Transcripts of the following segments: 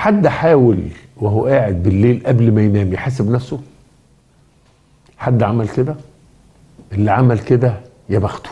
حد حاول وهو قاعد بالليل قبل ما ينام يحاسب نفسه حد عمل كده اللي عمل كده يا بخته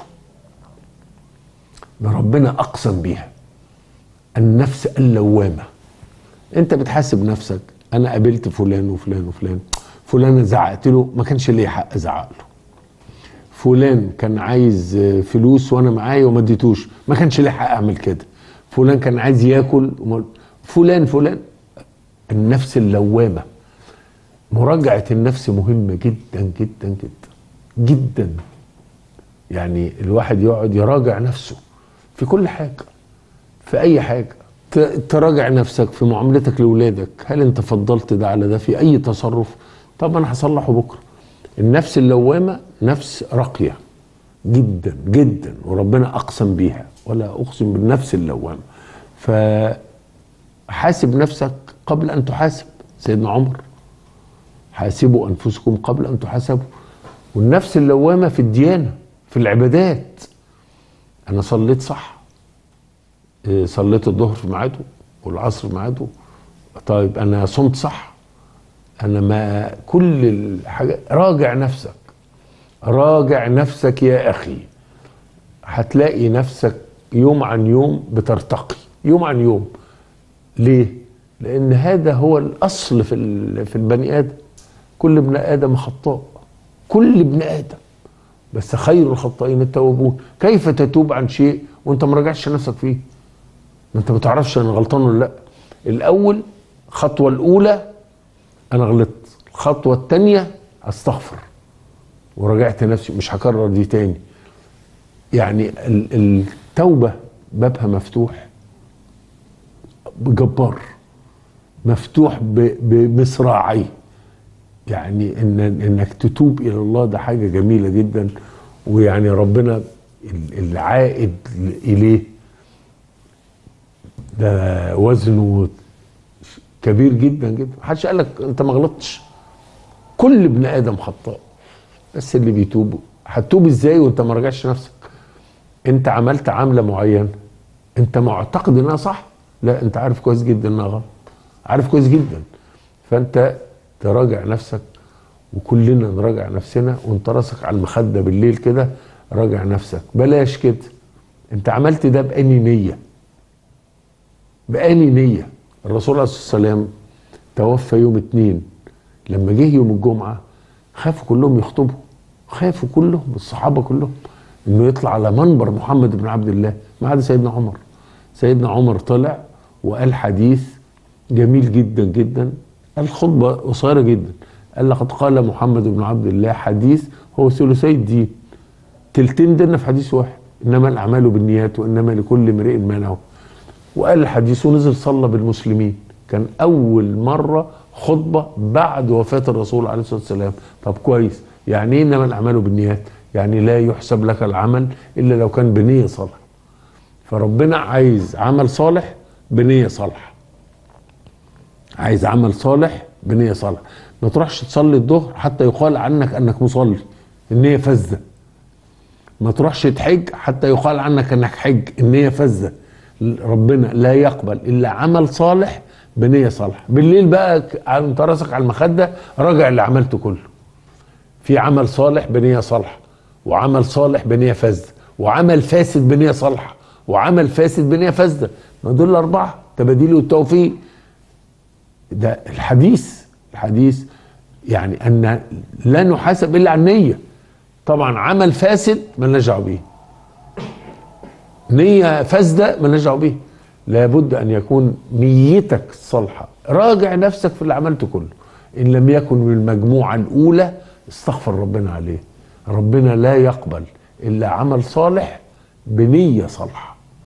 ده ربنا اقسم بيها النفس اللوامه انت بتحاسب نفسك انا قابلت فلان وفلان وفلان فلان زعقت له ما كانش ليا حق ازعق له فلان كان عايز فلوس وانا معايا وما اديتوش ما كانش ليه حق اعمل كده فلان كان عايز ياكل وما فلان فلان النفس اللوامه مراجعه النفس مهمه جدا جدا جدا جدا يعني الواحد يقعد يراجع نفسه في كل حاجه في اي حاجه ت- تراجع نفسك في معاملتك لاولادك هل انت فضلت ده على ده في اي تصرف طب انا هصلحه بكره النفس اللوامه نفس راقيه جدا جدا وربنا اقسم بيها ولا اقسم بالنفس اللوامه فحاسب نفسك قبل ان تحاسب سيدنا عمر حاسبوا انفسكم قبل ان تحاسبوا والنفس اللوامه في الديانه في العبادات انا صليت صح إيه، صليت الظهر في ميعاده والعصر في ميعاده طيب انا صمت صح انا ما كل الحاجات راجع نفسك راجع نفسك يا اخي هتلاقي نفسك يوم عن يوم بترتقي يوم عن يوم ليه لان هذا هو الاصل في ال- في البني ادم كل ابن ادم خطاء كل ابن ادم بس خير الخطائين التوابون كيف تتوب عن شيء وانت ما راجعش نفسك فيه ما انت ما تعرفش انا غلطان ولا لا الاول الخطوه الاولى انا غلطت الخطوه الثانيه استغفر وراجعت نفسي مش هكرر دي تاني يعني ال- التوبه بابها مفتوح جبار مفتوح ب- بمصراعيه يعني ان انك تتوب الى الله ده حاجه جميله جدا ويعني ربنا ال- العائد اليه ده وزنه كبير جدا جدا محدش قال لك انت ما غلطتش كل ابن ادم خطاء بس اللي بيتوب هتتوب ازاي وانت ما راجعش نفسك انت عملت عمله معينه انت معتقد انها صح لا انت عارف كويس جدا انها غلط عارف كويس جدا فانت تراجع نفسك وكلنا نراجع نفسنا وانت راسك على المخده بالليل كده راجع نفسك بلاش كده انت عملت ده بأني نيه بأني نيه الرسول عليه الصلاه والسلام توفى يوم اتنين لما جه يوم الجمعه خافوا كلهم يخطبوا خافوا كلهم الصحابه كلهم انه يطلع على منبر محمد بن عبد الله ما عدا سيدنا عمر سيدنا عمر طلع وقال حديث جميل جدا جدا قال خطبه قصيره جدا قال لقد قال محمد بن عبد الله حديث هو ثلثي الدين تلتين ديننا في حديث واحد انما الاعمال بالنيات وانما لكل امرئ ما نوى وقال الحديث ونزل صلى بالمسلمين كان اول مره خطبه بعد وفاه الرسول عليه الصلاه والسلام طب كويس يعني ايه انما الاعمال بالنيات يعني لا يحسب لك العمل الا لو كان بنيه صالحه فربنا عايز عمل صالح بنيه صالحه عايز عمل صالح بنيه صالحه ما تروحش تصلي الظهر حتى يقال عنك انك مصلي النيه فاسده ما تروحش تحج حتى يقال عنك انك حج النيه فاسده ربنا لا يقبل الا عمل صالح بنيه صالحه بالليل بقى ك- انت راسك على المخده راجع اللي عملته كله في عمل صالح بنيه صالحه وعمل صالح بنيه فاسده وعمل فاسد بنيه صالحه وعمل فاسد بنيه فاسده ما دول الاربعه تباديل والتوفيق ده الحديث الحديث يعني ان لا نحاسب الا على النيه طبعا عمل فاسد مالناش دعوه بيه نيه فاسده مالناش دعوه بيه لابد ان يكون نيتك صالحه راجع نفسك في اللي عملته كله ان لم يكن من المجموعه الاولى استغفر ربنا عليه ربنا لا يقبل الا عمل صالح بنيه صالحه